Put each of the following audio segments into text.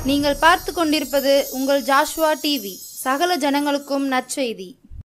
நீங்கள் பார்த்து கொண்டிருப்பது உங்கள் ஜாஷ்வா டிவி சகல ஜனங்களுக்கும் நற்செய்தி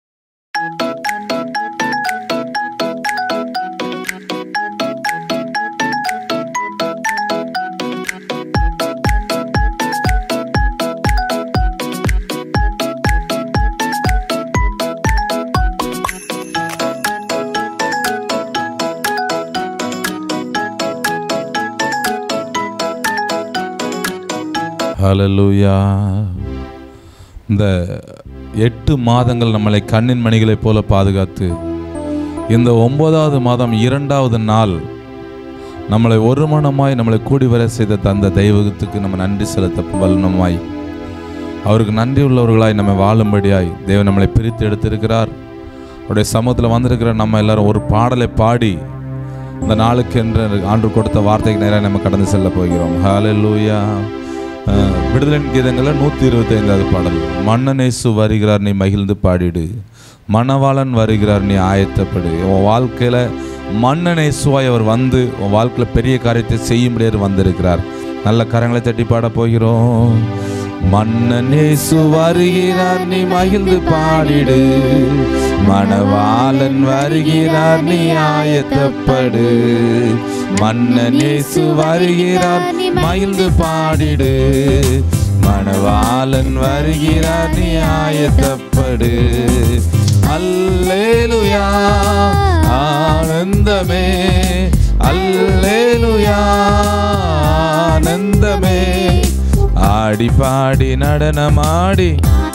ஹalleluya இந்த எட்டு மாதங்கள் நம்மளை கண்ணின் மணிகளைப் போல பாதுகாத்து இந்த ஒன்பதாவது மாதம் இரண்டாவது நாள் நம்மளை ஒரு மனமாய் நம்மளை கூடி வர செய்த தந்த தெய்வத்துக்கு நம்ம நன்றி செலுத்த வல்லனமாய் அவருக்கு நன்றி உள்ளவர்களாய் நம்ம வாழும்படியாய் தேவன் நம்மளை பிரித்து எடுத்திருக்கிறார் அவருடைய சமூகத்தில் வந்திருக்கிற நம்ம எல்லாரும் ஒரு பாடலை பாடி இந்த நாளுக்கு என்று ஆண்டு கொடுத்த வார்த்தைக்கு நேராக நம்ம கடந்து செல்ல போகிறோம் ஹalleluya அஹ், விடுதலின் கீதங்களில் நூற்றி இருபத்தி ஐந்தாவது பாடல் மன்னனேசு வருகிறார் நீ மகிழ்ந்து பாடிடு மணவாளன் வருகிறார் நீ ஆயத்தப்படு உன் வாழ்க்கையில் மன்னனேசுவாய் அவர் வந்து உன் வாழ்க்கையில் பெரிய காரியத்தை செய்யும்படியாக வந்திருக்கிறார் நல்ல கரங்களை தட்டி பாட போகிறோம் மன்னனேசு வருகிறார் நீ மகிழ்ந்து பாடிடு மணவாளன் வருகிறார் நீ ஆயத்தப்படு மன்னனேசு வருகிறார் நீ மகிழ்ந்து பாடிடு மணவாளன் வருகிறார் நீ ஆயத்தப்படு அல்லேலுயா ஆனந்தமே அல்லேலுயா ஆனந்தமே ஆடி பாடி நடனமாடி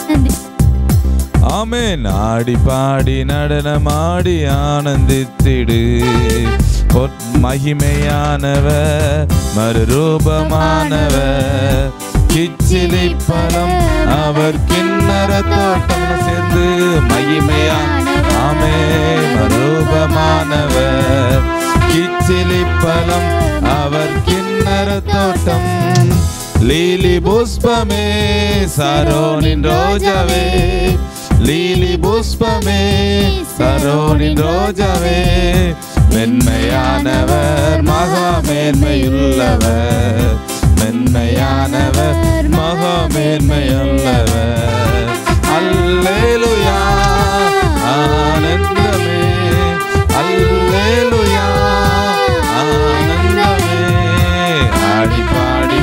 ஆமென் ஆடி பாடி நடனமாடி ஆனந்தித்திடு பொற் மகிமையானவ மறுரூபமானவ கிச்சிலி பலம் அவர் கிண்ணற தோட்டம் சேர்ந்து மகிமையான ஆமே மறுரூபமானவ கிச்சிலி பலம் அவர் கிண்ணற தோட்டம் லீலி புஷ்பமே சரோனின் ரோஜாவே லீலி புஷ்பமே சரோனின் ரோஜாவே மென்மையானவர் மகா மேன்மையுள்ளவர் மென்மையானவர் மகா மேன்மையுள்ளவர் அல்லேலுயா ஆனந்தமே அல்லேலுயா ஆனந்தமே ஆடி பாடி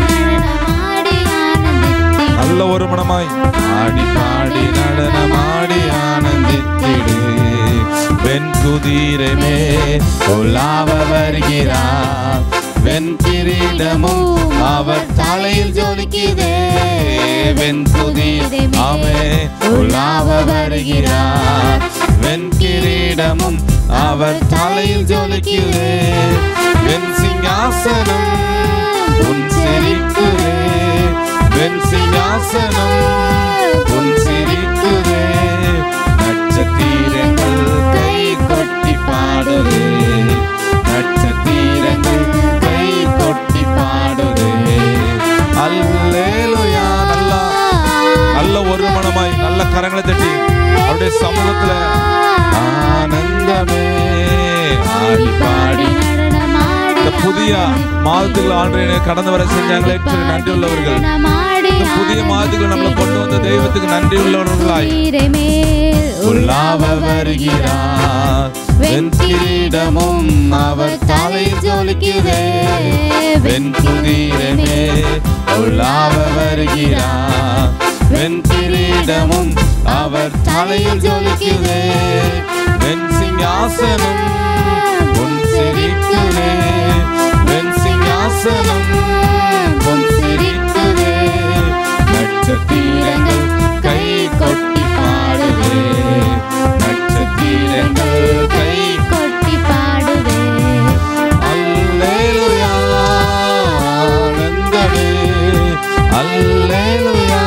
நல்ல ஒரு மனமாய் ஆடி பாடி நடனமாடி ஆனந்தித்திடு வெண் குதிரமே உலாவ வருகிறார் வெண் கிரீடமும் அவர் தலையில் ஜொலிக்குதே வெண் குதிரை ஆமே உலாவ வருகிறார் வெண் கிரீடமும் அவர் தலையில் ஜொலிக்குதே வெண் சிங்காசனம் உன் சிரிக்குதே வெண் சிங்காசனம் உன் சிரிக்குதே நட்சத்திரங்கள் கை கொட்டி பாடுதே நட்சத்திரங்கள் கை கொட்டி பாடுதே அல்லேலுயா நல்லா நல்ல ஒரு மனமாய் நல்ல கரங்களை தட்டி அவருடைய சமூகத்துல ஆனந்தமே ஆடி பாடி இந்த புதிய மாதத்தில் ஆண்டு கடந்து வர செஞ்சாங்களே என்று நன்றி உள்ளவர்கள் இந்த புதிய மாதத்துக்கு நம்மளை கொண்டு வந்த தெய்வத்துக்கு நன்றி உள்ளவர்களாய் உள்ளாவ வருகிறார் வெண் கிரீடமும் அவர் தலை ஜொலிக்குதே வெண் குதிரமே உள்ளாவ வருகிறார் வெண் கிரீடமும் அவர் தலையில் ஜொலிக்குதே வெண் சிங்காசனம் உன் சிரிக்குதே வெண் சிங்காசனம் உன் சிரிக்குதே நட்சத்திரங்கள் கை கொட்டி பாடுதே நட்சத்திரங்கள் கை அல்லேலுயா ஆனந்தமே அல்லேலுயா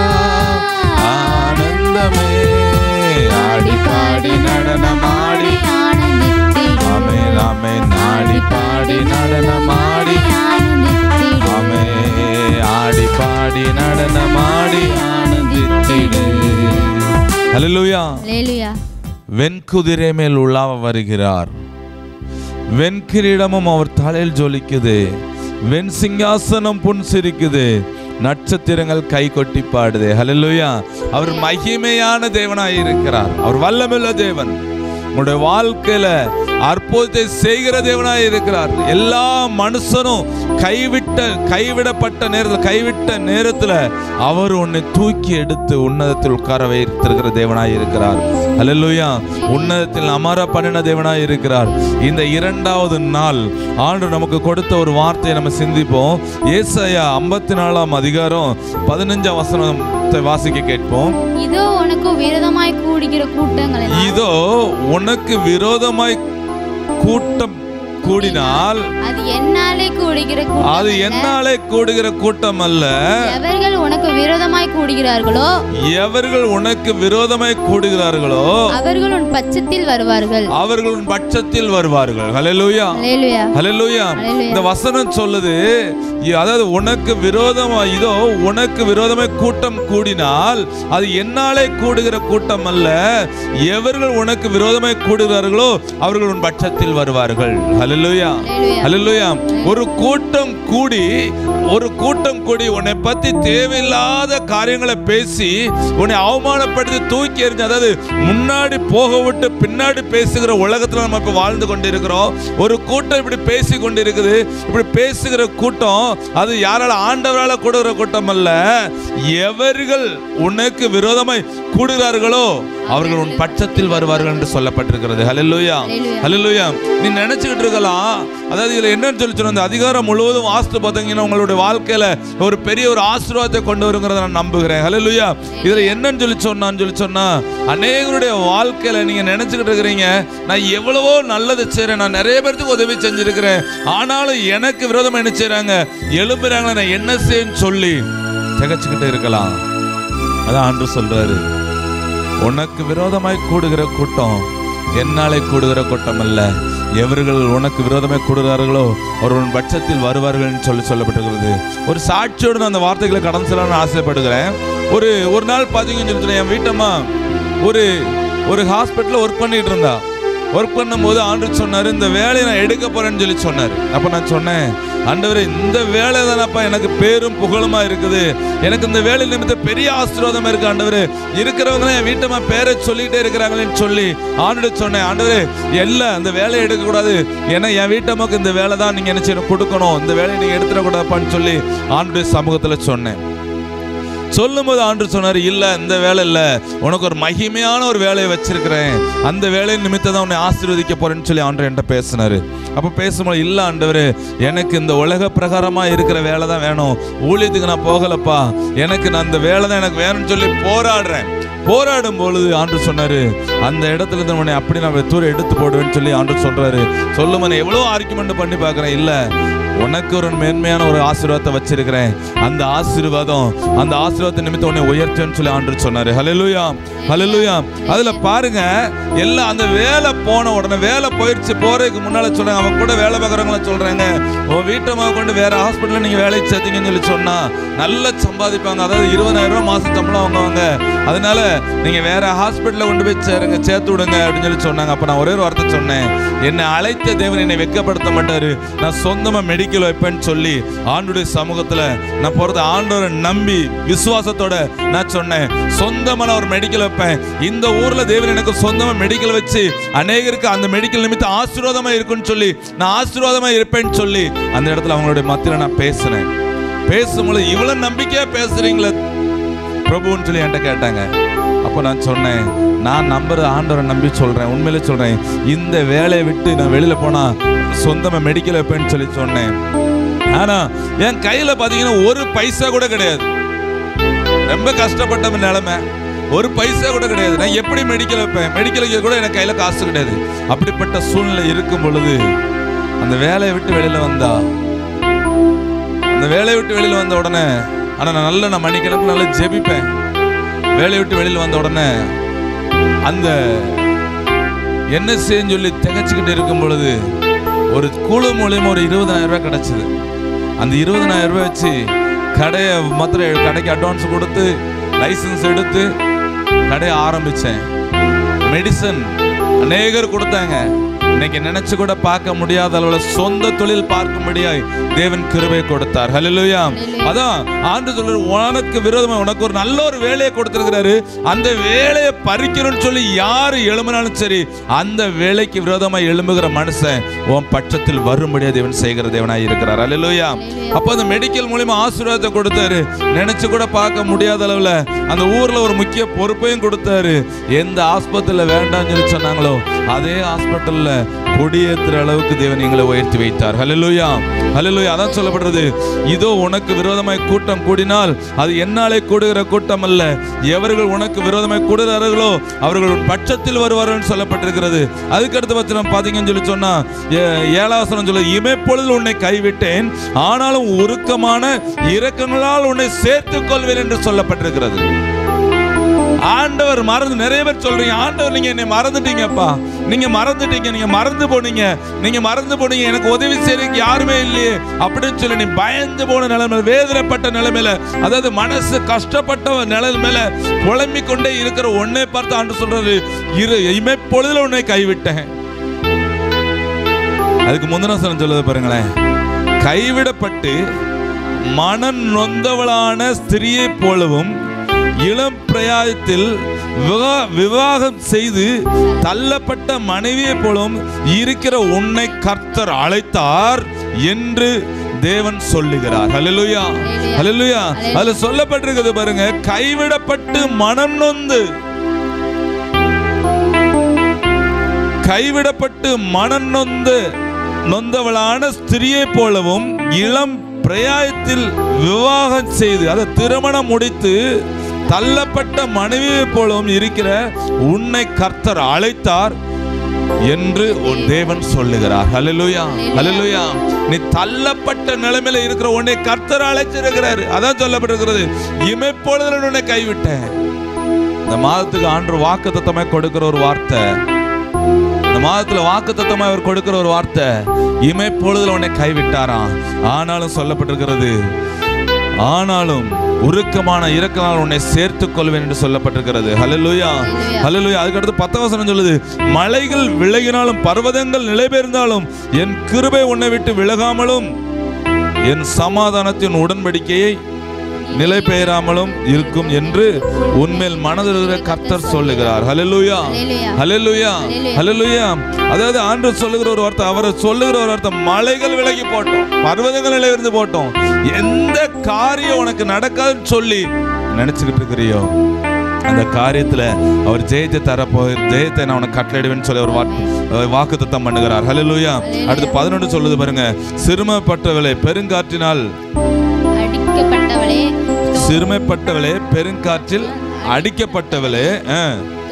ஆனந்தமே ஆடி பாடி நடனமாடி ஆமே ஆமே நாடி பாடி நடனமாடி ஆமே ஆடி பாடி நடனமாடி ஆனந்தித்திடு ஹalleluya வெண்குதிரை மேல் உலாவ வருகிறார் வெண்கிரீடமும் அவர் தலையில் ஜொலிக்குது வெண் சிங்காசனம் புன் சிரிக்குது நட்சத்திரங்கள் கை கொட்டி பாடுதே ஹalleluya அவர் மகிமையான தேவனாய் இருக்கிறார் அவர் வல்லமையுள்ள தேவன் உங்களுடைய வாழ்க்கையில அற்புதத்தை செய்கிற தேவனாய் இருக்கிறார் எல்லா மனுஷனும் கைவிட்ட கைவிடப்பட்ட நேரத்தில் கைவிட்ட நேரத்தில் அவர் உன்னை தூக்கி எடுத்து உன்னதத்தில் உட்கார வைத்திருக்கிற தேவனாய் இருக்கிறார் அல்லேலூயா உன்னதத்தில் அமர பண்ணின தேவனாய் இருக்கிறார் இந்த இரண்டாவது நாள் ஆண்டு நமக்கு கொடுத்த ஒரு வார்த்தையை நம்ம சிந்திப்போம் ஏசாயா ஐம்பத்தி நாலாம் அதிகாரம் பதினஞ்சாம் வசனத்தை வாசிக்க கேட்போம் இதோ உனக்கு விரோதமாய் கூடுகிற கூட்டங்கள் எல்லாம் இதோ உனக்கு விரோதமாய் கூட்டம் கூடினால் அது என்னாலே கூடுகிற அது கூட்டம் அல்ல. என்னாலே கூடுகிற கூட்டம் அல்ல எவர்கள் உனக்கு விரோதமாய் கூடுகிறார்களோ எவர்கள் உனக்கு விரோதமாய் கூடுகிறார்களோ அவர்கள் உன் பட்சத்தில் வருவார்கள் அவர்கள் உன் பட்சத்தில் வருவார்கள் ஹalleluya அல்லேலூயா ஹalleluya Hallelujah. இந்த வசனம் சொல்லுது இ- அதாவது உனக்கு விரோதமா இதோ உனக்கு விரோதமாய் கூட்டம் கூடினால் அது என்னாலே கூடுகிற கூட்டம் அல்ல எவர்கள் உனக்கு விரோதமாய் கூடுகிறார்களோ அவர்கள் உன் பட்சத்தில் வருவார்கள் ஹalleluya Hallelujah. ஹalleluya ஒரு கூட்டம் கூடி ஒரு கூட்டம் கூடி உன்னை பத்தி தேவையில்லாத காரியங்களை பேசி உன்னை அவமானப்படுத்தி தூக்கி எறிஞ்சு அதாவது முன்னாடி போக விட்டு பின்னாடி பேசுகிற உலகத்துல நம்ம இப்ப வாழ்ந்து கொண்டிருக்கிறோம் ஒரு கூட்டம் இப்படி பேசி கொண்டிருக்குது இப்படி பேசுகிற கூட்டம் அது யாரால ஆண்டவரால கூடுகிற கூட்டம் அல்ல எவர்கள் உனக்கு விரோதமாய் கூடுகிறார்களோ அவர்கள் உன் பட்சத்தில் வருவார்கள் என்று சொல்லப்பட்டிருக்கிறது ஹalleluya Hallelujah. ஹalleluya நீ நினைச்சுக்கிட்டு இருக்கலாம் அதாவது இதுல என்னன்னு சொல்லி சொன்ன அந்த அதிகாரம் முழுவதும் வாஸ்து பார்த்தீங்கன்னா உங்களுடைய வாழ்க்கையில ஒரு பெரிய ஒரு ஆசீர்வாதத்தை கொண்டு வருங்கிறத நான் நம்புகிறேன் ஹalleluya இதுல என்னன்னு சொல்லி சொன்னான்னு சொல்லி சொன்னா அநேகருடைய வாழ்க்கையில நீங்க நினைச்சுக்கிட்டு இருக்கிறீங்க நான் எவ்வளவோ நல்லது செய்றேன் நான் நிறைய பேருக்கு உதவி செஞ்சிருக்கிறேன் ஆனாலும் எனக்கு விரோதமா என்ன செய்றாங்க எழும்புறாங்க நான் என்ன செய்யன்னு சொல்லி திகச்சுக்கிட்டு இருக்கலாம் அதான் ஆண்டு சொல்றாரு உனக்கு விரோதமாய் கூடுகிற கூட்டம் என்னாலே கூடுகிற கூட்டம் அல்ல எவர்கள் உனக்கு விரோதமாய் கூடுகிறார்களோ அவர்கள் பட்சத்தில் வருவார்கள்னு சொல்லி சொல்லப்பட்டிருக்கிறது ஒரு சாட்சியோடு நான் அந்த வார்த்தைகளை கடந்து செல்லணும்னு ஆசைப்படுகிறேன் ஒரு ஒரு நாள் பார்த்தீங்கன்னு சொல்லி சொன்னா, என் வீட்டம்மா ஒரு ஒரு ஹாஸ்பிட்டலில் ஒர்க் பண்ணிட்டு இருந்தா ஒர்க் பண்ணும்போது ஆண்டு சொன்னார் இந்த வேலையை நான் எடுக்க போறேன்னு சொல்லி சொன்னார் அப்போ நான் சொன்னேன் ஆண்டவரே இந்த வேலை தானப்பா எனக்கு பேரும் புகழுமா இருக்குது எனக்கு இந்த வேலை நிமித்தம் பெரிய ஆசீர்வாதம் இருக்கு ஆண்டவரே இருக்கிறவங்க என் வீட்டம்மா பேரை சொல்லிட்டே இருக்கிறாங்களேன்னு சொல்லி ஆண்டு சொன்னேன் ஆண்டவரே எல்லாம் அந்த வேலையை எடுக்கக்கூடாது ஏன்னா என் வீட்டம்மாக்கு இந்த வேலை தான் நீங்க என்ன செய்யணும் கொடுக்கணும் இந்த வேலையை நீங்க எடுத்துடக்கூடாதுப்பான்னு சொல்லி ஆண்டுடைய சமூகத்தில் சொன்னேன் சொல்லும்போது ஆண்டு சொன்னார் இல்ல இந்த வேலை இல்ல உனக்கு ஒரு மகிமையான ஒரு வேலையை வச்சிருக்கிறேன் அந்த வேலை நிமித்தம் தான் உன்னை ஆசீர்வதிக்க போறேன்னு சொல்லி ஆண்டு என்கிட்ட பேசினாரு அப்ப பேசும்போது இல்ல ஆண்டவர் எனக்கு இந்த உலக பிரகாரமா இருக்கிற வேலை தான் வேணும் ஊழியத்துக்கு நான் போகலப்பா எனக்கு நான் அந்த வேலை தான் எனக்கு வேணும்னு சொல்லி போராடுறேன் போராடும் பொழுது ஆண்டு சொன்னாரு அந்த இடத்துல இருந்து உன்னை அப்படி நான் தூரம் எடுத்து போடுவேன்னு சொல்லி ஆண்டு சொல்றாரு சொல்லுமா நான் எவ்வளவு ஆர்குமெண்ட் பண்ணி பார்க்கறேன் இல்ல உனக்கு ஒரு மேன்மையான ஒரு ஆசீர்வாதத்தை வச்சிருக்கிறேன் அந்த ஆசீர்வாதம் அந்த ஆசீர்வாதத்தை நிமித்தம் உன்னை உயர்த்துன்னு சொல்லி ஆண்டு சொன்னாரு ஹalleluya ஹalleluya அதுல பாருங்க எல்லாம் அந்த வேலை போன உடனே வேலை போயிடுச்சு போறதுக்கு முன்னால சொல்றாங்க அவன் கூட வேலை பார்க்குறவங்கள சொல்றாங்க உன் வீட்டம்மா கொண்டு வேற ஹாஸ்பிட்டல்ல நீங்க வேலைக்கு சேர்த்தீங்கன்னு சொல்லி சொன்னா நல்லா சம்பாதிப்பாங்க அதாவது இருபதாயிரம் ரூபாய் மாசம் சம்பளம் வாங்குவாங்க அதனால நீங்க வேற ஹாஸ்பிட்டல்ல கொண்டு போய் சேருங்க சேர்த்து விடுங்க அப்படின்னு சொல்லி சொன்னாங்க அப்ப நான் ஒரே ஒரு வார்த்தை சொன்னேன் என்னை அழைத்த தேவன் என்னை வெட்கப்படுத்த மாட்டாரு நான் சொந்தமா மெடிக்கல் வைப்பேன்னு சொல்லி ஆண்டுடைய சமூகத்துல நான் போறது ஆண்டவரை நம்பி விசுவாசத்தோட நான் சொன்னேன் சொந்தமா நான் ஒரு மெடிக்கல் வைப்பேன் இந்த ஊர்ல தேவன் எனக்கு சொந்தமா மெடிக்கல் வச்சு அநேகருக்கு அந்த மெடிக்கல் நிமித்தம் ஆசீர்வாதமா இருக்குன்னு சொல்லி நான் ஆசீர்வாதமா இருப்பேன்னு சொல்லி அந்த இடத்துல அவங்களுடைய மத்தியில நான் பேசினேன் பேசும்போது இவ்வளவு நம்பிக்கையா பேசுறீங்களே பிரபுன்னு சொல்லி என்கிட்ட கேட்டாங்க அப்போ நான் சொன்னேன் நான் நம்புற ஆண்டவரை நம்பி சொல்றேன் உண்மையிலே சொல்றேன் இந்த வேலையை விட்டு நான் வெளியில போனா சொந்தமா மெடிக்கல் வைப்பேன்னு சொல்லி சொன்னேன் ஆனா என் கையில பாத்தீங்கன்னா ஒரு பைசா கூட கிடையாது ரொம்ப கஷ்டப்பட்ட நிலைமை ஒரு பைசா கூட கிடையாது நான் எப்படி மெடிக்கல் வைப்பேன் மெடிக்கலுக்கு கூட எனக்கு கையில காசு கிடையாது அப்படிப்பட்ட சூழ்நிலை இருக்கும் பொழுது அந்த வேலையை விட்டு வெளியில வந்தா அந்த வேலையை விட்டு வெளியில வந்த உடனே ஆனா நான் நல்ல நான் மணிக்கணக்கு நல்லா ஜெபிப்பேன் வேலையை விட்டு வெளியில வந்த உடனே அந்த என்ன செய்யன்னு சொல்லி திகச்சுக்கிட்டு இருக்கும் பொழுது ஒரு குழு மூலியமா ஒரு இருபதனாயிரம் ரூபாய் கிடைச்சது அந்த இருபதனாயிரம் ரூபாய் வச்சு கடையை மாத்திரம் கடைக்கு அட்வான்ஸ் கொடுத்து லைசன்ஸ் எடுத்து கடையை ஆரம்பிச்சேன் மெடிசன் அநேகர் கொடுத்தாங்க இன்னைக்கு நினைச்சு கூட பார்க்க முடியாத அளவுல சொந்த தொழில் பார்க்கும்படியாய் தேவன் கிருபை கொடுத்தார் ஹalleluya அதான் ஆண்டு சொல்றாரு உனக்கு விரோதமா உனக்கு ஒரு நல்ல ஒரு வேலையை கொடுத்திருக்கிறாரு அந்த வேலையை பறிக்கணும்னு சொல்லி யாரு எழும்பினாலும் சரி அந்த வேலைக்கு விரோதமா எழும்புகிற மனுஷன் உன் பட்சத்தில் வரும்படியா தேவன் செய்கிற தேவனாய் இருக்கிறார் ஹalleluya அப்போ அந்த மெடிக்கல் மூலியமா ஆசீர்வாதத்தை கொடுத்தாரு நினைச்சு கூட பார்க்க முடியாத அளவுல அந்த ஊர்ல ஒரு முக்கிய பொறுப்பையும் கொடுத்தாரு எந்த ஆஸ்பத்திரியில வேண்டாம்னு சொல்லி சொன்னாங்களோ அதே ஹாஸ்பிட்டல்ல கொடியேற்றுற அளவுக்கு தேவன் எங்களை உயர்த்தி வைத்தார் ஹalleluya ஹalleluya அதான் சொல்லப்படுறது இதோ உனக்கு விரோதமாய் கூட்டம் கூடினால் அது என்னாலே கூடுகிற கூட்டம் அல்ல எவர்கள் உனக்கு விரோதமாய் கூடுகிறார்களோ அவர்கள் உன் பட்சத்தில் வருவார்கள் சொல்லப்பட்டிருக்கிறது அதுக்கு அடுத்த வச்சனம் பாத்தீங்கன்னு சொல்லி சொன்னா ஏ- ஏழாம் வசனம் சொல்ல இமைப்பொழுது உன்னை கைவிட்டேன் ஆனாலும் உருக்கமான இரக்கங்களால் உன்னை சேர்த்துக் கொள்வேன் என்று சொல்லப்பட்டிருக்கிறது ஆண்டவர் மறந்து நிறைய பேர் சொல்றீங்க ஆண்டவர் நீங்க என்னை மறந்துட்டீங்கப்பா நீங்க மறந்துட்டீங்க நீங்க மறந்து போனீங்க நீங்க மறந்து போனீங்க எனக்கு உதவி செய்யறதுக்கு யாருமே இல்லையே அப்படின்னு சொல்லி நீ பயந்து போன நிலைமையில வேதனைப்பட்ட நிலைமையில அதாவது மனசு கஷ்டப்பட்ட நிலைமையில புலம்பிக் கொண்டே இருக்கிற உன்னை பார்த்து ஆண்டு சொல்றாரு இரு இமைப்பொழுதுல உன்னை கைவிட்டேன் அதுக்கு முந்தின வசனம் சொல்லுது பாருங்களேன் கைவிடப்பட்டு மனம் நொந்தவளான ஸ்திரியைப் போலவும் இளம் பிரயாயத்தில் விவா- விவாகம் செய்து தள்ளப்பட்ட மனைவியைப் போலவும் இருக்கிற உன்னை கர்த்தர் அழைத்தார் என்று தேவன் சொல்லுகிறார் ஹalleluya ஹalleluya அதுல சொல்லப்பட்டிருக்கிறது பாருங்க கைவிடப்பட்டு மனம் நொந்து கைவிடப்பட்டு மனம் நொந்து நொந்தவளான ஸ்திரியை போலவும் இளம் பிரயாயத்தில் விவாகம் செய்து அதை திருமணம் முடித்து தள்ளப்பட்ட மனைவியை போலவும் இருக்கிற உன்னை கர்த்தர் அழைத்தார் என்று உன் தேவன் சொல்லுகிறார் ஹalleluya ஹalleluya நீ தள்ளப்பட்ட நிலைமையில இருக்கிற உன்னை கர்த்தர் அழைச்சிருக்கிறார் அதான் சொல்லப்பட்டிருக்கிறது இமைப்பொழுதுல உன்னை கைவிட்டேன் இந்த மாதத்துக்கு ஆண்டு வாக்கு தத்தமாய் கொடுக்கிற ஒரு வார்த்தை இந்த மாதத்துல வாக்கு தத்தமா அவர் கொடுக்கிற ஒரு வார்த்தை இமைப்பொழுதுல உன்னை கைவிட்டாராம் ஆனாலும் சொல்லப்பட்டிருக்கிறது ஆனாலும் உருக்கமான இரக்கனால் உன்னை சேர்த்துக் கொள்வேன் என்று சொல்லப்பட்டிருக்கிறது ஹalleluya ஹalleluya அதுக்கு அடுத்து பத்தாம் வசனம் சொல்லுது மலைகள் விலகினாலும் பர்வதங்கள் நிலைபெயர்ந்தாலும் என் கிருபை உன்னை விட்டு விலகாமலும் என் சமாதானத்தின் உடன்படிக்கையை நிலை பெயராமலும் இருக்கும் என்று உன்மேல் மனதில் இருக்கிற கர்த்தர் சொல்லுகிறார் ஹalleluya ஹalleluya ஹalleluya அதாவது ஆண்டு சொல்லுகிற ஒரு வார்த்தை அவரை சொல்லுகிற ஒரு வார்த்தை மலைகள் விலகி போட்டோம் பர்வதங்கள் நிலையிருந்து போட்டோம் எந்த காரியம் உனக்கு நடக்காதுன்னு சொல்லி நினைச்சுக்கிட்டு இருக்கிறியோ அந்த காரியத்துல அவர் ஜெயத்தை தரப்போ ஜெயத்தை நான் உனக்கு கட்டளையிடுவேன்னு சொல்லி ஒரு வாக்கு தத்தம் பண்ணுகிறார் ஹalleluya அடுத்து பதினொன்று சொல்லுது பாருங்க சிறுமப்பட்டவளை பெருங்காற்றினால் அடிக்கப்பட்டவளே சிறுமைப்பட்டவளே பெருங்காற்றில் அடிக்கப்பட்டவளே ஆ.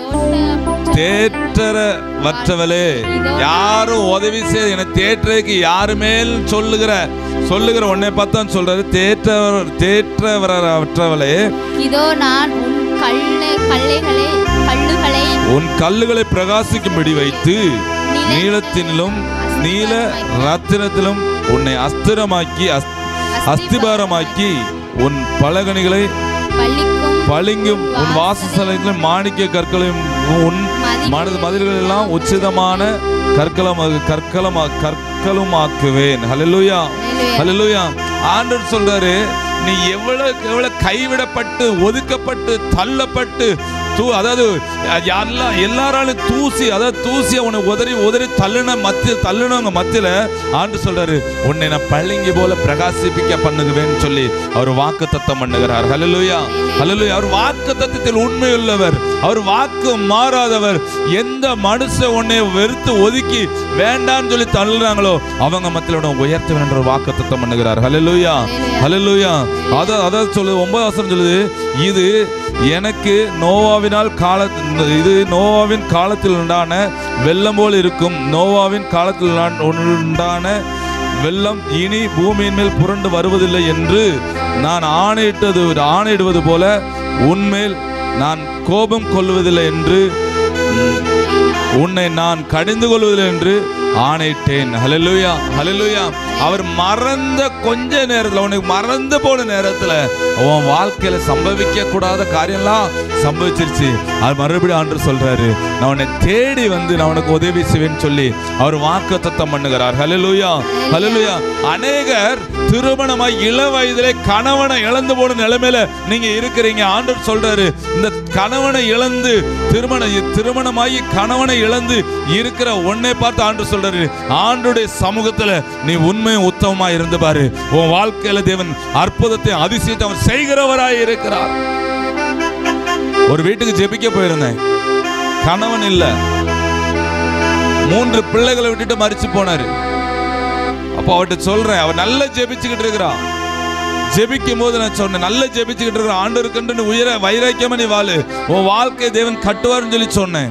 தேற்றரவற்றவளே யாரும் உதவி செய்ய என தேற்றதுக்கு யாருமே சொல்லுகிற சொல்லுகிற உன்னை பார்த்தான் சொல்றாரு தேற்ற தேற்றவரவற்றவளே இதோ நான் உன் கல்லை கல்லைகளை கல்லுகளை உன் கல்லுகளை பிரகாசிக்கும்படி வைத்து நீளத்தினிலும் நீல ரத்தினத்திலும் உன்னை அஸ்திரமாக்கி அஸ்- அஸ்திபாரமாக்கி உன் பலகணிகளை பள்ளிக்கும் பளிங்கும் உன் வாசஸ்தலங்களிலும் மாணிக்க கற்களையும் உன் மனது மதில்கள் எல்லாம் உச்சிதமான கற்களம் கற்களமா கற்களுமாக்குவேன் ஹalleluya ஹalleluya ஆண்டவர் சொல்றாரு நீ எவ்வளவு எவ்வளவு கைவிடப்பட்டு ஒதுக்கப்பட்டு தள்ளப்பட்டு தூ அதாவது எல்லா எல்லாராலும் தூசி அதாவது தூசியை உன்னை உதறி உதறி தள்ளுன மத்திய தள்ளுனவங்க மத்தியில ஆண்டு சொல்றாரு உன்னை நான் பள்ளிங்கி போல பிரகாசிப்பிக்க பண்ணுகுவேன்னு சொல்லி அவர் வாக்கு தத்தம் பண்ணுகிறார் ஹalleluya ஹalleluya அவர் வாக்கு தத்தத்தில் உண்மையுள்ளவர் அவர் வாக்கு மாறாதவர் எந்த மனுஷன் உன்னை வெறுத்து ஒதுக்கி வேண்டாம்னு சொல்லி தள்ளுறாங்களோ அவங்க மத்தியில உன்னை உயர்த்துவேன் என்ற ஒரு வாக்கு தத்தம் பண்ணுகிறார் ஹalleluya ஹalleluya அத அதாவது சொல்லுது ஒன்பதாம் வசனம் சொல்லுது இது எனக்கு நோவாவினால் கால இது நோவாவின் காலத்தில் உண்டான வெள்ளம் போல் இருக்கும் நோவாவின் காலத்தில் உண்டான- உண்டான வெள்ளம் இனி பூமியின் மேல் புரண்டு வருவதில்லை என்று நான் ஆணையிட்டது ஆணையிடுவது போல உன்மேல் நான் கோபம் கொள்வதில்லை என்று உன்னை நான் கடிந்து கொள்வதில்லை என்று ஆணையிட்டேன் ஹalleluya ஹalleluya அவர் மறந்த கொஞ்ச நேரத்துல உனக்கு மறந்து போன நேரத்துல உன் வாழ்க்கையில சம்பவிக்க கூடாத காரியம்லாம் சம்பவிச்சிருச்சு அது மறுபடியும் ஆண்டு சொல்றாரு நான் உன்னை தேடி வந்து நான் உனக்கு உதவி செய்வேன்னு சொல்லி அவர் வாக்கு தத்தம் பண்ணுகிறார் ஹalleluya ஹalleluya அநேகர் திருமணமாய் இள வயதிலே கணவனை இழந்து போன நிலைமையில நீங்க இருக்கிறீங்க ஆண்டவர் சொல்றாரு இந்த கணவனை இழந்து திருமண திருமணமாகி கணவனை இழந்து இருக்கிற உன்னை பார்த்து ஆண்டு சொல்றாரு ஆண்டுடைய சமூகத்துல நீ உண்மையும் உத்தமமா இருந்து பாரு உன் வாழ்க்கையில தேவன் அற்புதத்தை அதிசயத்தை அவன் செய்கிறவராய் இருக்கிறார் ஒரு வீட்டுக்கு ஜெபிக்க போயிருந்தேன் கணவன் இல்ல மூன்று பிள்ளைகளை விட்டுட்டு மறிச்சு போனாரு அப்போ அவர்கிட்ட சொல்றேன் அவர் நல்லா ஜெபிச்சுக்கிட்டு இருக்கிறான் ஜெபிக்கும் போது நான் சொன்னேன் நல்ல ஜெபிச்சுக்கிட்டு இருக்கிற ஆண்டு இருக்குன்னு உயர வைராக்கியமா நீ வாழு உன் வாழ்க்கை தேவன் கட்டுவார்னு சொல்லி சொன்னேன்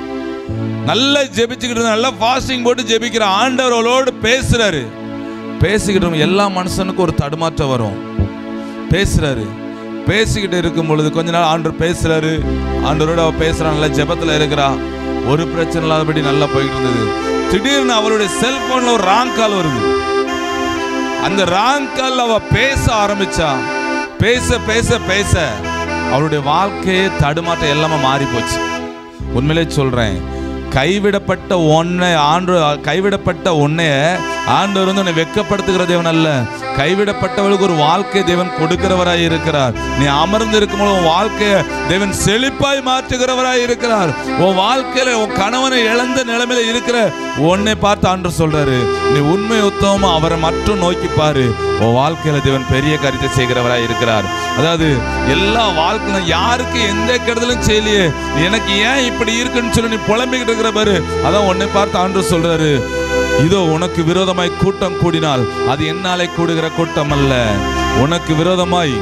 நல்லா ஜெபிச்சுக்கிட்டு இருந்தா, நல்லா ஃபாஸ்டிங் போட்டு ஜெபிக்கிற ஆண்டவர் அவளோடு பேசுறாரு பேசிக்கிட்டு இருக்கும் எல்லா மனுஷனுக்கும் ஒரு தடுமாற்றம் வரும் பேசுறாரு பேசிக்கிட்டு இருக்கும் பொழுது கொஞ்ச நாள் ஆண்டவர் பேசுறாரு ஆண்டவரோட அவ பேசுறா நல்லா ஜெபத்துல இருக்கிறா ஒரு பிரச்சனை இல்லாதபடி நல்லா போயிட்டு இருந்தது திடீர்னு அவளுடைய செல்போன்ல ஒரு ராங் கால் வருது அந்த ராங் கால் அவ பேச ஆரம்பிச்சா பேச பேச பேச அவளுடைய வாழ்க்கையே தடுமாற்றம் எல்லாமே மாறி போச்சு உண்மையிலே சொல்றேன் கைவிடப்பட்ட ஒன்னை ஆண்டு கைவிடப்பட்ட உன்னைய ஆண்டவர் வந்து உன்னை வெக்கப்படுத்துகிற தேவன் அல்ல கைவிடப்பட்டவளுக்கு ஒரு வாழ்க்கை தேவன் கொடுக்கிறவராய் இருக்கிறார் நீ அமர்ந்து இருக்கும்போது உன் வாழ்க்கையை தேவன் செழிப்பாய் மாற்றுகிறவராய் இருக்கிறார் உன் வாழ்க்கையில உன் கணவனை இழந்த நிலைமையில இருக்கிற உன்னை பார்த்து ஆண்டு சொல்றாரு நீ உண்மை உத்தவமா அவரை மட்டும் நோக்கி பாரு உன் வாழ்க்கையில தேவன் பெரிய காரியத்தை செய்கிறவராய் இருக்கிறார் அதாவது எல்லா வாழ்க்கையில யாருக்கு எந்த கெடுதலும் செய்யலையே எனக்கு ஏன் இப்படி இருக்குன்னு சொல்லி நீ புலம்பிக்கிட்டு இருக்கிற பாரு அதான் உன்னை பார்த்து ஆண்டு சொல்றாரு இதோ உனக்கு விரோதமாய் கூட்டம் கூடினால் அது என்னாலே கூடுகிற கூட்டம் அல்ல உனக்கு விரோதமாய்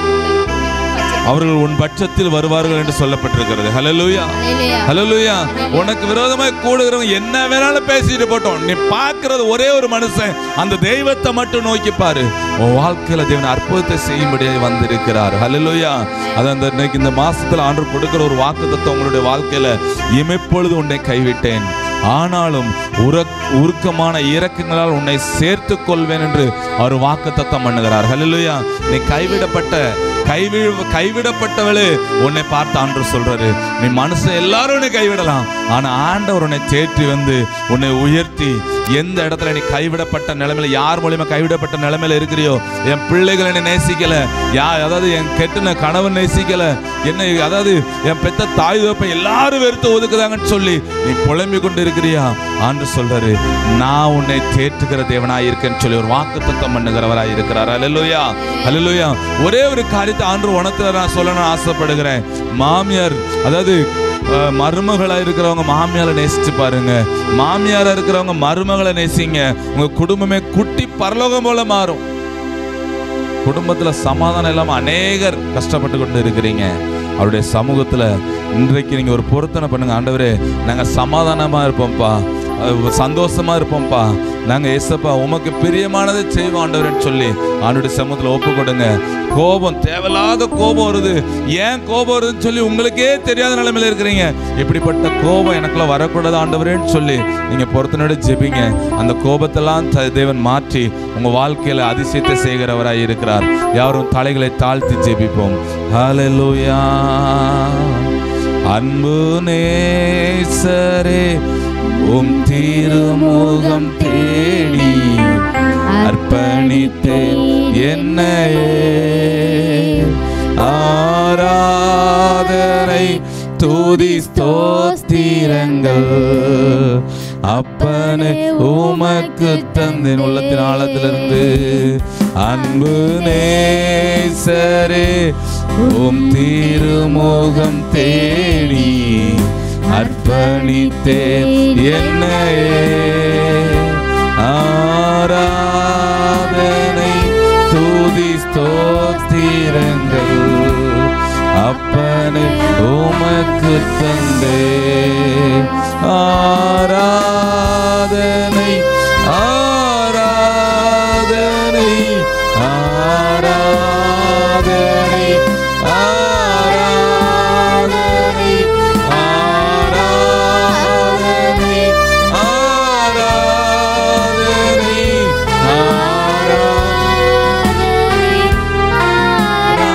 அவர்கள் உன் பட்சத்தில் வருவார்கள் என்று சொல்லப்பட்டிருக்கிறது ஹalleluya ஹalleluya ஹalleluya உனக்கு விரோதமாய் கூடுகிறவங்க என்ன வேணாலும் பேசிட்டு போட்டோம் நீ பார்க்கிறது ஒரே ஒரு மனுஷன் அந்த தெய்வத்தை மட்டும் நோக்கி பாரு உன் வாழ்க்கையில தேவன் அற்புதத்தை செய்யும்படியாக வந்திருக்கிறார் ஹalleluya அது அந்த இன்னைக்கு இந்த மாசத்துல ஆண்டு கொடுக்கிற ஒரு வாக்குத்தத்தம் உங்களுடைய வாழ்க்கையில இமைப்பொழுது உன்னை கைவிட்டேன் ஆனாலும் உரக் உருக்கமான இறக்கங்களால் உன்னை சேர்த்துக் கொள்வேன் என்று அவர் வாக்குத்தத்தம் பண்ணுகிறார் ஹalleluya நீ கைவிடப்பட்ட கைவி கைவிடப்பட்டவளே உன்னை பார்த்து ஆண்டு சொல்றாரு நீ மனுஷன் எல்லாரும் உன்னை கைவிடலாம் ஆனா ஆண்டவர் உன்னை தேற்றி வந்து உன்னை உயர்த்தி எந்த இடத்துல நீ கைவிடப்பட்ட நிலைமையில யார் மூலியமா கைவிடப்பட்ட நிலைமையில இருக்கிறியோ என் பிள்ளைகள் என்னை நேசிக்கல யா அதாவது என் கெட்டின கணவன் நேசிக்கல என்னை அதாவது என் பெத்த தாய் தோப்பை எல்லாரும் வெறுத்து ஒதுக்குதாங்கன்னு சொல்லி நீ புலம்பிக் கொண்டு இருக்கிறியா ஆண்டு சொல்றாரு நான் உன்னை தேற்றுகிற தேவனாய் இருக்கேன்னு சொல்லி ஒரு வாக்குத்தத்தம் பண்ணுகிறவராய் இருக்கிறார் அல்லேலூயா அல்லேலூயா ஒரே ஒரு காரியத்தை ஆண்டு உணத்துல நான் சொல்லணும்னு ஆசைப்படுகிறேன் மாமியார் அதாவது அஹ், மருமகளா இருக்கிறவங்க மாமியாரை நேசிச்சு பாருங்க மாமியாரா இருக்கிறவங்க மருமகளை நேசிங்க உங்க குடும்பமே குட்டி பரலோகம் போல மாறும் குடும்பத்துல சமாதானம் இல்லாம அநேகர் கஷ்டப்பட்டு கொண்டு இருக்கிறீங்க அவருடைய சமூகத்துல இன்றைக்கு நீங்க ஒரு பொருத்தனை பண்ணுங்க ஆண்டவரே நாங்க சமாதானமா இருப்போம்ப்பா அஹ் சந்தோஷமா இருப்போம்ப்பா நாங்க ஏசப்பா உமக்கு பிரியமானதை செய்வோம் ஆண்டவரேன்னு சொல்லி ஆண்டுடைய சமூகத்துல ஒப்பு கொடுங்க கோபம் தேவையில்லாத கோபம் வருது ஏன் கோபம் வருதுன்னு சொல்லி உங்களுக்கே தெரியாத நிலைமையில இருக்கிறீங்க இப்படிப்பட்ட கோபம் எனக்குள்ள வரக்கூடாது ஆண்டவரேன்னு சொல்லி நீங்க பொறுத்தனோட ஜெபிங்க அந்த கோபத்தெல்லாம் த- தேவன் மாற்றி உங்க வாழ்க்கையில அதிசயத்தை செய்கிறவராய் இருக்கிறார் யாரும் தலைகளை தாழ்த்தி ஜெபிப்போம் ஹalleluya அன்பு நேசரே உம் திருமுகம் தேடி அர்ப்பணித்தேன் என்னையே ஆராதனை தூதி ஸ்தோத்திரங்கள் அப்பனே உமக்கு தந்தேன் உள்ளத்தின் ஆழத்திலிருந்து அன்பு நேசரே உம் திருமுகம் தேடி அர்ப்பணித்தேன் என்னையே ஆராதனை தூதி ஸ்தோத்திரங்கள் அப்பனை உமக்கு தந்தே ஆராதனை ஆராதனை ஆராதனை ஆராதனை ஆராதனை ஆராதனை ஆராதனை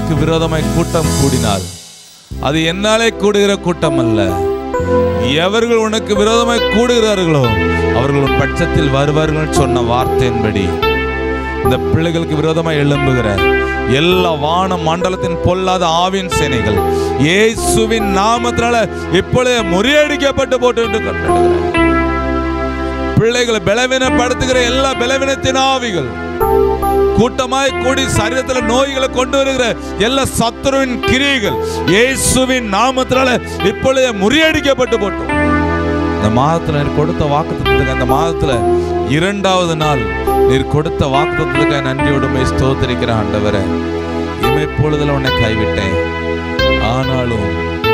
உனக்கு விரோதமாய் கூட்டம் கூடினால் அது என்னாலே கூடுகிற கூட்டம் அல்ல எவர்கள் உனக்கு விரோதமாய் கூடுகிறார்களோ அவர்கள் உன் பட்சத்தில் வருவார்கள் சொன்ன வார்த்தையின்படி இந்த பிள்ளைகளுக்கு விரோதமாய் எழும்புகிற எல்லா வான மண்டலத்தின் பொல்லாத ஆவின் சேனைகள் இயேசுவின் நாமத்தினால இப்பொழுதே முறியடிக்கப்பட்டு போட்டு என்று கட்டளையிடுகிறேன். பிள்ளைகளை பலவீனப்படுத்துகிற எல்லா பலவீனத்தின் ஆவிகள் கூட்டமாய் கூடி சரீரத்துல நோய்களை கொண்டு வருகிற எல்லா சத்துருவின் கிரியைகள் இயேசுவின் நாமத்தினால இப்பொழுதே முறியடிக்கப்பட்டு போட்டோம் இந்த மாதத்துல நீர் கொடுத்த வாக்குத்தத்துக்கு அந்த மாதத்துல இரண்டாவது நாள் நீர் கொடுத்த வாக்குத்தத்துக்கு நன்றியோடு உம்மை ஸ்தோத்திரிக்கிற ஆண்டவரே இமைப்பொழுதுல உன்னை கைவிட்டேன் ஆனாலும்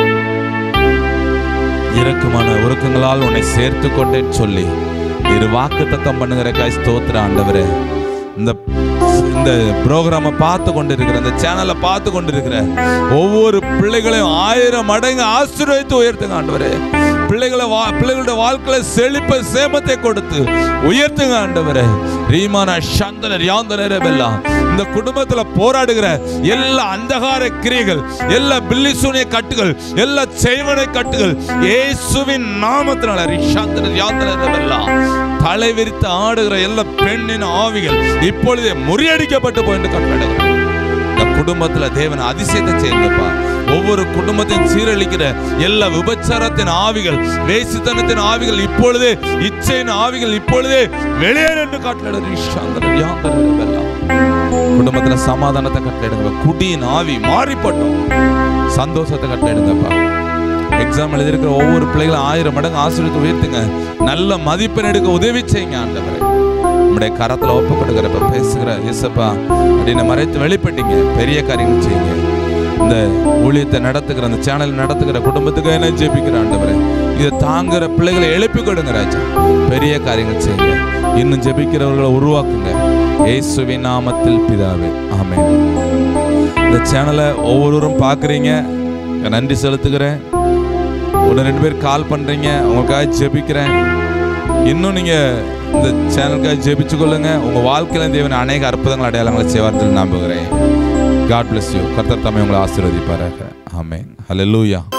இறக்குமான உருக்கங்களால் உன்னை சேர்த்து கொண்டேன்னு சொல்லி இரு வாக்கு தத்தம் பண்ணுகிற காய் ஸ்தோத்திர ஆண்டவரே இந்த இந்த ப்ரோக்ராமை பார்த்து கொண்டிருக்கிற இந்த சேனலை பார்த்து கொண்டிருக்கிற ஒவ்வொரு பிள்ளைகளையும் ஆயிரம் மடங்கு ஆசீர்வதித்து உயர்த்துங்க ஆண்டவரே பிள்ளைகளை வா பிள்ளைகளுடைய வாழ்க்கையில செழிப்ப சேமத்தை கொடுத்து உயர்த்துங்க ஆண்டவரே ரீமான சந்தனர் யாந்தனர் எல்லாம் இந்த குடும்பத்துல போராடுகிற எல்லா அந்தகார கிரியைகள் எல்லா பில்லிசூனிய கட்டுகள் எல்லா செய்வனை கட்டுகள் இயேசுவின் நாமத்தினால ரிஷாந்தனர் யாந்தனர் எல்லாம் தலை விரித்து ஆடுகிற எல்லா பெண்ணின் ஆவிகள் இப்பொழுதே முறியடிக்கப்பட்டு போயிட்டு கட்டளையிடுகிறேன் இந்த குடும்பத்துல தேவன் அதிசயத்தை செய்யுங்கப்பா ஒவ்வொரு குடும்பத்தையும் சீரழிக்கிற எல்லா விபச்சாரத்தின் ஆவிகள் வேசித்தனத்தின் ஆவிகள் இப்பொழுதே இச்சையின் ஆவிகள் இப்பொழுதே வெளியேறு என்று கட்டளையிடுறேன் குடும்பத்துல சமாதானத்தை கட்டளையிடுங்க குடியின் ஆவி மாறிப்பட்டோம் சந்தோஷத்தை கட்டளையிடுங்கப்பா எக்ஸாம் எழுதியிருக்கிற ஒவ்வொரு பிள்ளைகளும் ஆயிரம் மடங்கு ஆசீர்வதித்து உயர்த்துங்க நல்ல மதிப்பெண் எடுக்க உதவி செய்யுங்க ஆண்டவரே நம்முடைய கரத்துல ஒப்பு கொடுக்குறப்ப பேசுகிற இயேசப்பா அப்படின்னு மறைத்து வெளிப்பட்டீங்க பெரிய காரியங்கள் செய்யுங்க இந்த ஊழியத்தை நடத்துகிற அந்த சேனல் நடத்துகிற குடும்பத்துக்கு என்ன ஜெபிக்கிற ஆண்டவரே இதை தாங்குற பிள்ளைகளை எழுப்பி கொடுங்க ராஜா பெரிய காரியங்கள் செய்யுங்க இன்னும் ஜெபிக்கிறவர்களை உருவாக்குங்க இயேசுவின் நாமத்தில் பிதாவே ஆமென் இந்த சேனலை ஒவ்வொருவரும் பார்க்குறீங்க நன்றி செலுத்துகிறேன் ஒன்று ரெண்டு பேர் கால் பண்ணுறீங்க உங்களுக்காக ஜெபிக்கிறேன் இன்னும் நீங்கள் இந்த சேனலுக்காக ஜெபிச்சு கொள்ளுங்க உங்கள் வாழ்க்கையில தேவன் அநேக அற்புதங்கள் அடையாளங்களை செய்வார்னு நம்புகிறேன் காட் bless யூ கர்த்தர் தாமே உங்களை ஆசீர்வதிப்பாராக ஆமென் ஹalleluya